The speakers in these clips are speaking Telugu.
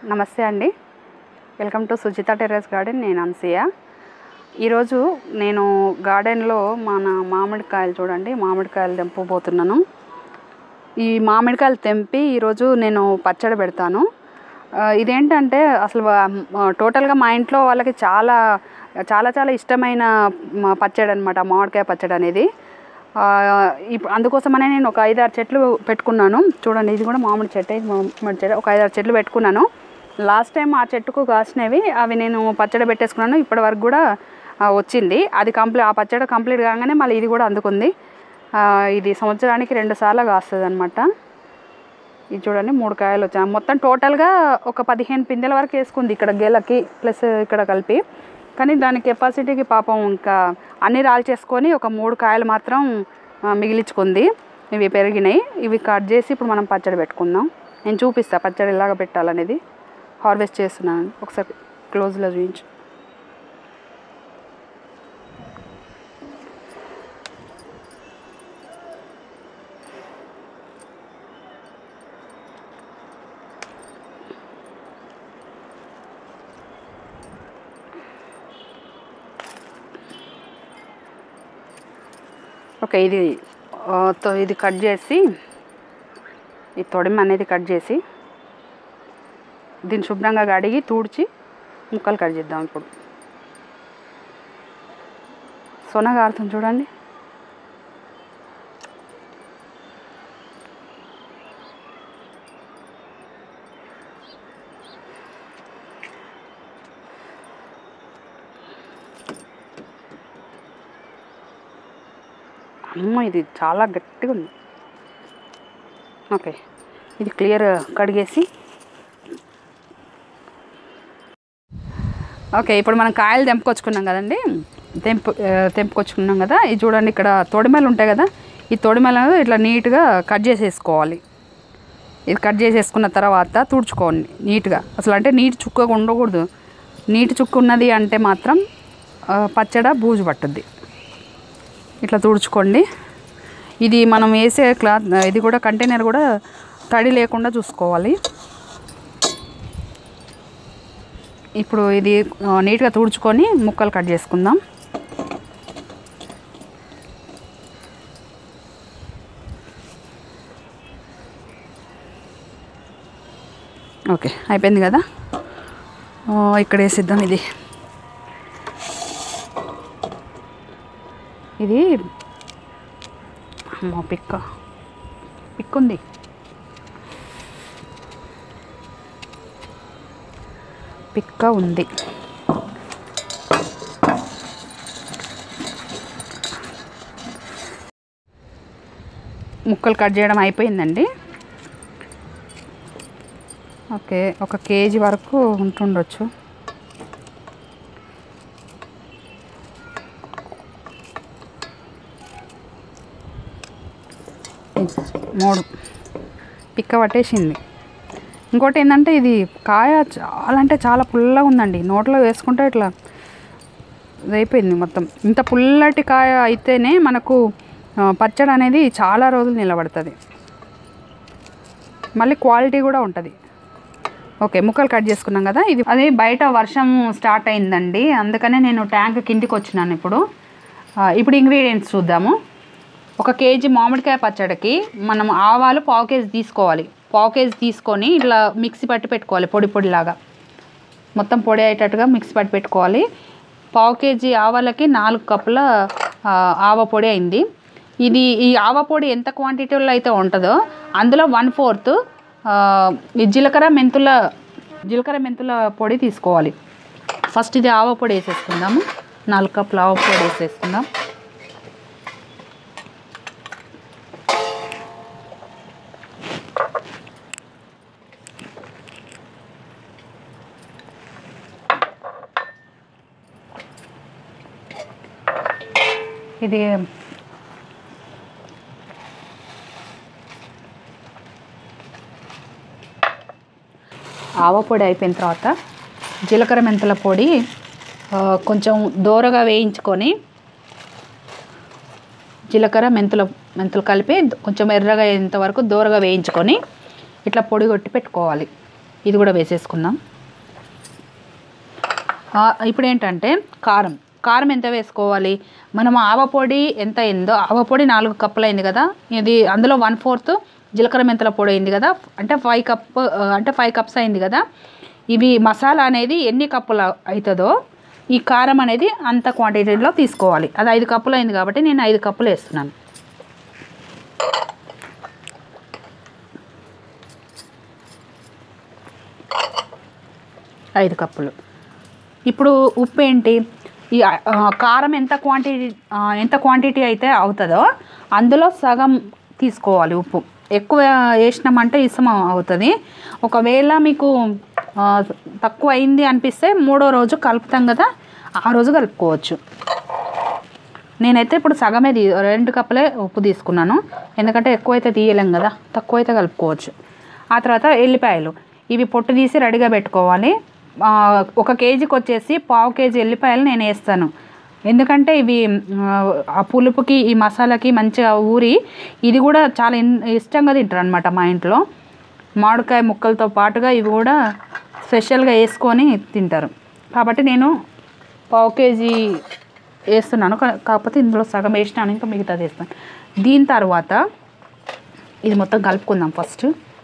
నమస్తే అండి welcome to Sujitha terrace garden నేను అన్సియ ఈరోజు నేను గార్డెన్లో మన మామిడికాయలు చూడండి మామిడికాయలు తెంపబోతున్నాను ఈ మామిడికాయలు తెంపి ఈరోజు నేను పచ్చడి పెడతాను ఆ, ఇదేంటంటే అసలు వా- టోటల్గా మా ఇంట్లో వాళ్ళకి చాలా చాలా చాలా ఇష్టమైన మ- పచ్చడి అనమాట మామిడికాయ పచ్చడి అనేది ఆ, ఇప్- అందుకోసమనే నేను ఒక ఐదారు చెట్లు పెట్టుకున్నాను చూడండి ఇది కూడా మామిడి చెట్టు ఇది మామిడి చెట్టు ఒక ఐదారు చెట్లు పెట్టుకున్నాను లాస్ట్ టైం ఆ చెట్టుకు కాసినవి అవి నేను పచ్చడి పెట్టేసుకున్నాను ఇప్పటి వరకు కూడా ఆ, వచ్చింది అది కంప్లీట్ ఆ పచ్చడి కంప్లీట్ కాగానే మళ్ళీ ఇది కూడా అందుకుంది ఆ, ఇది సంవత్సరానికి రెండు సార్లు కాస్తుంది అనమాట ఇది చూడండి మూడు కాయలు వచ్చాయి మొత్తం టోటల్గా ఒక పదిహేను పిందెల వరకు వేసుకుంది ఇక్కడ గేలకి ప్లస్ ఇక్కడ కలిపి కానీ దాని కెపాసిటీకి పాపం ఇంకా అన్ని రాల్చేసుకొని ఒక మూడు కాయలు మాత్రం ఆ, మిగిలించుకుంది ఇవి పెరిగినాయి ఇవి కట్ చేసి ఇప్పుడు మనం పచ్చడి పెట్టుకుందాం నేను చూపిస్తా పచ్చడి ఎలాగ పెట్టాలనేది హార్వెస్ట్ చేస్తున్నాను ఒకసారి క్లోజ్లో చూపించు ఓకే ఇది ఆ, తో- ఇది కట్ చేసి ఈ తొడిమ అనేది కట్ చేసి దీన్ని శుభ్రంగా కడిగి తూడ్చి ముక్కలు కట్ చేద్దాం ఇప్పుడు సొన కారుతుంది చూడండి అమ్మ ఇది చాలా గట్టిగా ఉంది ఓకే ఇది క్లియర్ కడిగేసి ఓకే ఇప్పుడు మనం కాయలు తెంపుకొచ్చుకున్నాం కదండి తెంపు ఆ, తెంపుకొచ్చుకున్నాం కదా ఇది చూడండి ఇక్కడ తొడిమెలు ఉంటాయి కదా ఈ తొడిమెలను ఇట్లా నీట్గా కట్ చేసేసుకోవాలి ఇది కట్ చేసేసుకున్న తర్వాత తుడుచుకోండి నీట్గా అసలు అంటే నీటి చుక్కగా ఉండకూడదు నీటి చుక్క ఉన్నది అంటే మాత్రం ఆ, పచ్చడ బూజు పట్టుద్ది ఇట్లా తుడుచుకోండి ఇది మనం వేసే క్లాత్ ఇది కూడా కంటైనర్ కూడా తడి లేకుండా చూసుకోవాలి ఇప్పుడు ఇది ఆ, నీట్గా తుడుచుకొని ముక్కలు కట్ చేసుకుందాం ఓకే అయిపోయింది కదా ఆ, ఇక్కడ వేసిద్దాం ఇది ఇది అమ్మో పిక్క పిక్ ఉంది పిక్క ఉంది ముక్కలు కట్ చేయడం అయిపోయిందండి ఓకే ఒక కేజీ వరకు ఉంటుండొచ్చు మూడు పిక్క పట్టేసింది ఇంకోటి ఏంటంటే ఇది కాయ చాలా అంటే చాలా పుల్లగా ఉందండి నోట్లో వేసుకుంటే ఇట్లా ఇది అయిపోయింది మొత్తం ఇంత పుల్లటి కాయ అయితేనే మనకు ఆ, పచ్చడి అనేది చాలా రోజులు నిలబడుతుంది మళ్ళీ క్వాలిటీ కూడా ఉంటుంది ఓకే ముక్కలు కట్ చేసుకున్నాం కదా ఇది అది బయట వర్షం స్టార్ట్ అయిందండి అందుకనే నేను ట్యాంక్ కిందికి వచ్చినాను ఇప్పుడు ఆ, ఇప్పుడు ఇంగ్రీడియంట్స్ చూద్దాము ఒక కేజీ మామిడికాయ పచ్చడికి మనం ఆవాలు పావు కేజీ తీసుకోవాలి పావు కేజీ తీసుకొని ఇట్లా మిక్సీ పట్టి పెట్టుకోవాలి పొడి పొడిలాగా మొత్తం పొడి అయ్యేటట్టుగా మిక్సీ పట్టి పెట్టుకోవాలి పావు కేజీ ఆవాలకి నాలుగు కప్పుల ఆ, ఆవ పొడి అయింది ఇది ఈ ఆవ పొడి ఎంత క్వాంటిటీలో అయితే ఉంటుందో అందులో వన్ ఫోర్త్ ఈ జీలకర్ర మెంతుల జీలకర్ర మెంతుల పొడి తీసుకోవాలి ఫస్ట్ ఇది ఆవ పొడి వేసేసుకుందాము నాలుగు కప్పుల ఆవ పొడి వేసేసుకుందాం ఇది ఆవ పొడి అయిపోయిన తర్వాత జీలకర్ర మెంతుల పొడి ఆ, కొంచెం దోరగా వేయించుకొని జీలకర్ర మెంతుల మెంతులు కలిపి కొంచెం ఎర్రగా అయ్యేంత వరకు దోరగా వేయించుకొని ఇట్లా పొడి కొట్టి పెట్టుకోవాలి ఇది కూడా వేసేసుకుందాం ఆ, ఇప్పుడు ఏంటంటే కారం కారం ఎంత వేసుకోవాలి మనం ఆవపొడి ఎంత అయిందో ఆవపొడి నాలుగు కప్పులు అయింది కదా ఇది అందులో వన్ ఫోర్త్ జీలకర్ర మెంతుల పొడి అయింది కదా అంటే ఫైవ్ కప్ ఆ, అంటే ఫైవ్ కప్స్ అయింది కదా ఇవి మసాలా అనేది ఎన్ని కప్పులు అవుతుందో ఈ కారం అనేది అంత క్వాంటిటీలో తీసుకోవాలి అది ఐదు కప్పులు అయింది కాబట్టి నేను ఐదు కప్పులు వేస్తున్నాను ఐదు కప్పులు ఇప్పుడు ఉప్పు ఏంటి ఈ ఆ, కారం ఎంత క్వాంటిటీ ఆ, ఎంత క్వాంటిటీ అయితే అవుతుందో అందులో సగం తీసుకోవాలి ఉప్పు ఎక్కువ వేసినామంటే ఇసం అవుతుంది ఒకవేళ మీకు ఆ, తక్కువ అయింది అనిపిస్తే మూడో రోజు కలుపుతాం కదా ఆ రోజు కలుపుకోవచ్చు నేనైతే ఇప్పుడు సగమే తీ రెండు కప్పులే ఉప్పు తీసుకున్నాను ఎందుకంటే ఎక్కువైతే తీయలేం కదా తక్కువైతే కలుపుకోవచ్చు ఆ తర్వాత ఎల్లిపాయలు ఇవి పొట్టు తీసి రెడీగా పెట్టుకోవాలి ఆ, ఒక కేజీకి వచ్చేసి పావు కేజీ ఎల్లిపాయలు నేను వేస్తాను ఎందుకంటే ఇవి ఆ, ఆ పులుపుకి ఈ మసాలాకి మంచిగా ఊరి ఇది కూడా చాలా ఇన్- ఇష్టంగా తింటారు అనమాట మా ఇంట్లో మామిడికాయ ముక్కలతో పాటుగా ఇవి కూడా స్పెషల్గా వేసుకొని తింటారు కాబట్టి నేను పావు కేజీ వేస్తున్నాను కా- కాకపోతే ఇందులో సగం వేసినాను ఇంకా మిగతాది వేస్తాను దీని తర్వాత ఇది మొత్తం కలుపుకుందాం ఫస్ట్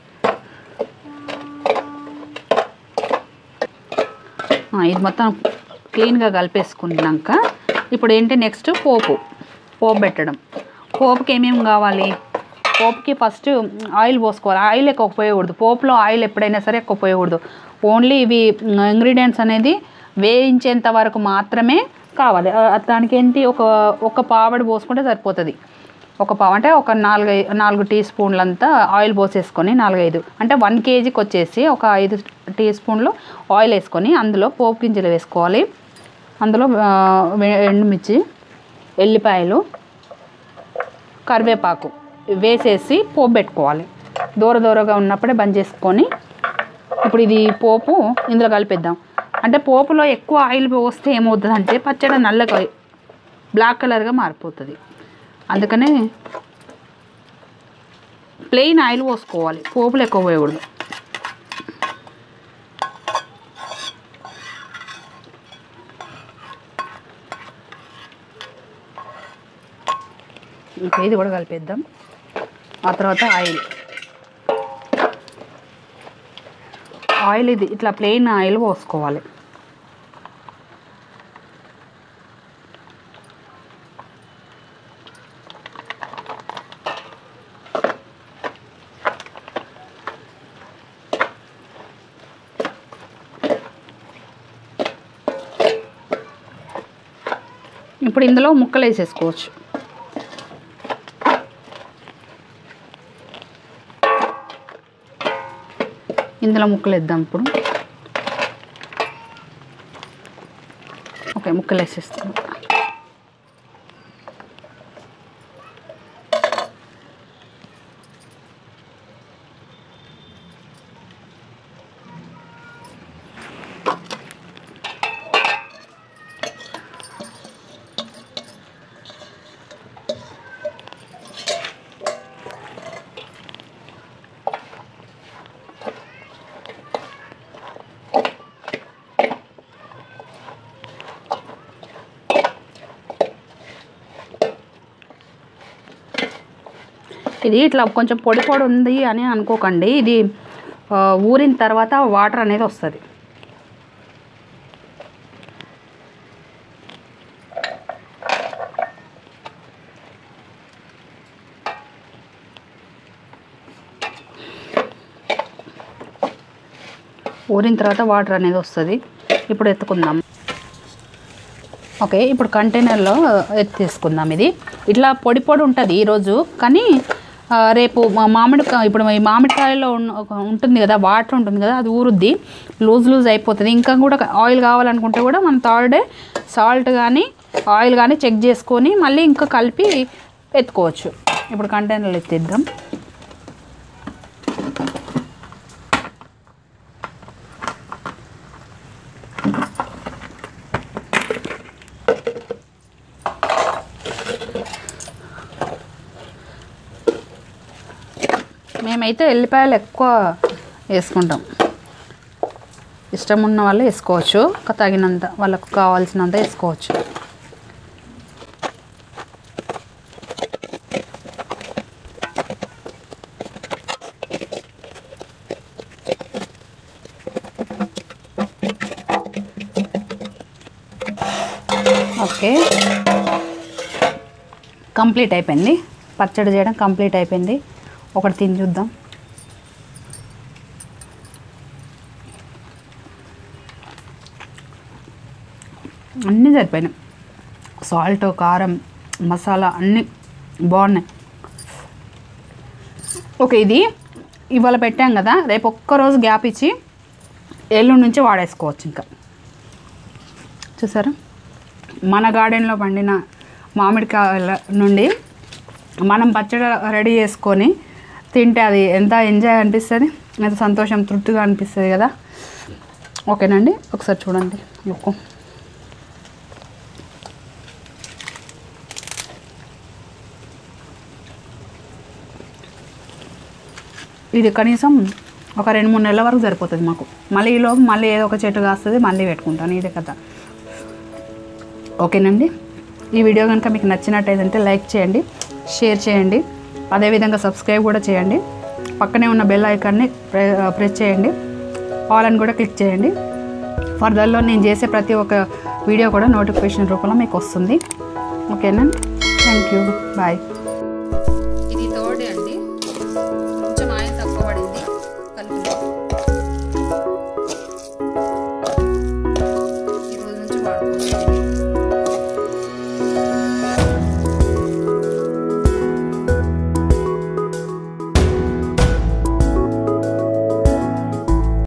ఆ, ఇది మొత్తం క్లీన్గా కలిపేసుకున్నాక ఇప్పుడు ఏంటి నెక్స్ట్ పోపు పోపు పెట్టడం పోపుకి ఏమేమి కావాలి పోపుకి ఫస్ట్ ఆయిల్ పోసుకోవాలి ఆయిల్ ఎక్కువ పోయకూడదు పోపులో ఆయిల్ ఎప్పుడైనా సరే ఎక్కువ పోయకూడదు ఓన్లీ ఇవి ఇంగ్రీడియంట్స్ అనేది వేయించేంత వరకు మాత్రమే కావాలి ఆ, దానికి ఏంటి ఒక ఒక పావడి పోసుకుంటే సరిపోతుంది ఒక పావు అంటే ఒక నాలుగై నాలుగు టీ స్పూన్లంతా ఆయిల్ పోసేసుకొని నాలుగైదు అంటే వన్ కేజీకి వచ్చేసి ఒక ఐదు టీ స్పూన్లు ఆయిల్ వేసుకొని అందులో పోపు గింజలు వేసుకోవాలి అందులో ఆ, వె- ఎండుమిర్చి ఎల్లిపాయలు కరివేపాకు వేసేసి పోపు పెట్టుకోవాలి దూర దూరగా ఉన్నప్పుడే బంద్ చేసుకొని ఇప్పుడు ఇది పోపు ఇందులో కలిపేద్దాం అంటే పోపులో ఎక్కువ ఆయిల్ పోస్తే ఏమవుతుంది అంటే పచ్చడి నల్లగా బ్లాక్ కలర్గా మారిపోతుంది అందుకనే ప్లెయిన్ ఆయిల్ పోసుకోవాలి పోపులు ఎక్కువ పోయకూడదు ఇంకా ఇది కూడా కలిపేద్దాం ఆ తర్వాత ఆయిల్ ఆయిల్ ఇది ఇట్లా ప్లెయిన్ ఆయిల్ పోసుకోవాలి ఇప్పుడు ఇందులో ముక్కలు వేసేసుకోవచ్చు ఇందులో ముక్కలు వేద్దాం ఇప్పుడు ఓకే ముక్కలు వేసేస్తాం ఇది ఇట్లా కొంచెం పొడి పొడి ఉంది అని అనుకోకండి ఇది ఆ, ఊరిన తర్వాత వాటర్ అనేది వస్తుంది ఊరిన తర్వాత వాటర్ అనేది వస్తుంది ఇప్పుడు ఎత్తుకుందాం ఓకే ఇప్పుడు కంటైనర్లో ఎత్తి తీసుకుందాం ఇది ఇట్లా పొడి పొడి ఉంటుంది ఈరోజు కానీ ఆ, రేపు మా మామిడి ఇప్పుడు ఈ మామిడికాయలో ఉన్న- ఒక ఉంటుంది కదా వాటర్ ఉంటుంది కదా అది ఊరుద్ది లూజ్ లూజ్ అయిపోతుంది ఇంకా కూడా ఆయిల్ కావాలనుకుంటే కూడా మనం థర్డ్ డే సాల్ట్ కానీ ఆయిల్ కానీ చెక్ చేసుకొని మళ్ళీ ఇంకా కలిపి ఎత్తుకోవచ్చు ఇప్పుడు కంటైనర్లో ఎత్తిద్దాం మేమైతే ఎల్లిపాయలు ఎక్కువ వేసుకుంటాం ఇష్టం ఉన్న వాళ్ళు వేసుకోవచ్చు ఒక తగినంత వాళ్ళకు కావాల్సినంత వేసుకోవచ్చు ఓకే కంప్లీట్ అయిపోయింది పచ్చడి చేయడం కంప్లీట్ అయిపోయింది ఒకటి తిని చూద్దాం అన్నీ సరిపోయినాయి సాల్ట్ కారం మసాలా అన్నీ బాగున్నాయి ఓకే ఇది ఇవాళ పెట్టాం కదా రేపు ఒక్కరోజు గ్యాప్ ఇచ్చి ఎల్లుండి నుంచి వాడేసుకోవచ్చు ఇంకా చూసారా మన గార్డెన్లో పండిన మామిడికాయల నుండి మనం పచ్చడి రెడీ చేసుకొని తింటే అది ఎంత ఎంజాయ్ అనిపిస్తుంది ఎంత సంతోషం తృప్తిగా అనిపిస్తుంది కదా ఓకేనండి ఒకసారి చూడండి ఉప్పు ఇది కనీసం ఒక రెండు మూడు నెలల వరకు సరిపోతుంది మాకు మళ్ళీ ఈలోపు మళ్ళీ ఏదో ఒక చెట్టు కాస్తుంది మళ్ళీ పెట్టుకుంటాను ఇదే కదా ఓకేనండి ఈ వీడియో కనుక మీకు నచ్చినట్టయితే లైక్ చేయండి షేర్ చేయండి అదేవిధంగా సబ్స్క్రైబ్ కూడా చేయండి పక్కనే ఉన్న బెల్ ఐకాన్ని ప్రె ప్రెస్ చేయండి ఆల్ అని కూడా క్లిక్ చేయండి ఫర్దర్లో నేను చేసే ప్రతి ఒక్క వీడియో కూడా నోటిఫికేషన్ రూపంలో మీకు వస్తుంది ఓకేనా థ్యాంక్ యూ బాయ్ ఇది థర్డ్ అండి కొంచెం ఆయిల్ తక్కువ పడింది కలుపుదాం ఈ రోజు నుంచి వాడుకోవచ్చు